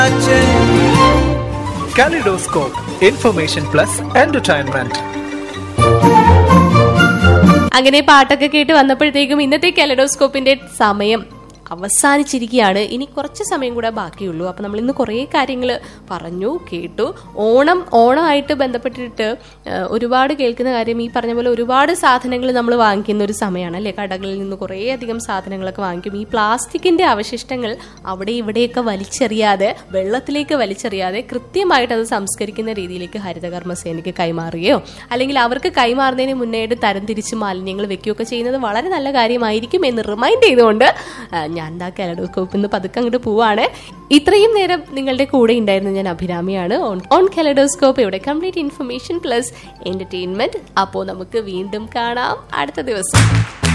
Kaleidoscope, information plus entertainment. അങ്ങനെ പാട്ടൊക്കെ കേട്ട് വന്നപ്പോഴത്തേക്കും ഇന്നത്തെ കെലഡോസ്കോപ്പിന്റെ സമയം അവസാനിച്ചിരിക്കുകയാണ് ഇനി കുറച്ച് സമയം കൂടെ ബാക്കിയുള്ളൂ അപ്പം നമ്മൾ ഇന്ന് കുറേ കാര്യങ്ങൾ പറഞ്ഞു കേട്ടു ഓണം ഓണമായിട്ട് ബന്ധപ്പെട്ടിട്ട് ആ, ഒരുപാട് കേൾക്കുന്ന കാര്യം ഈ പറഞ്ഞ പോലെ ഒരുപാട് സാധനങ്ങൾ നമ്മൾ വാങ്ങിക്കുന്ന ഒരു സമയമാണ് അല്ലേ കടകളിൽ നിന്ന് കുറേ അധികം സാധനങ്ങളൊക്കെ വാങ്ങിക്കും ഈ പ്ലാസ്റ്റിക്കിന്റെ അവശിഷ്ടങ്ങൾ അവിടെ ഇവിടെയൊക്കെ വലിച്ചെറിയാതെ വെള്ളത്തിലേക്ക് വലിച്ചെറിയാതെ കൃത്യമായിട്ട് അത് സംസ്കരിക്കുന്ന രീതിയിലേക്ക് ഹരിതകർമ്മസേനയ്ക്ക് കൈമാറുകയോ അല്ലെങ്കിൽ അവർക്ക് കൈമാറുന്നതിന് മുന്നേയിട്ട് തരംതിരിച്ച് മാലിന്യങ്ങൾ വെക്കുകയൊക്കെ ചെയ്യുന്നത് വളരെ നല്ല കാര്യമായിരിക്കും എന്ന് റിമൈൻഡ് ചെയ്തുകൊണ്ട് ആ, ഞാൻ ദാ കെലഡോസ്കോപ്പ് ഇന്ന് പതുക്കെ അങ്ങോട്ട് പോവാണ് ഇത്രയും നേരം നിങ്ങളുടെ കൂടെ ഉണ്ടായിരുന്ന ഞാൻ അഭിരാമിയാണ് ഓൺ ഓൺ കെലഡോസ്കോപ്പ് ഇവിടെ കംപ്ലീറ്റ് ഇൻഫർമേഷൻ പ്ലസ് എന്റർടൈൻമെന്റ് അപ്പോൾ നമുക്ക് വീണ്ടും കാണാം അടുത്ത ദിവസം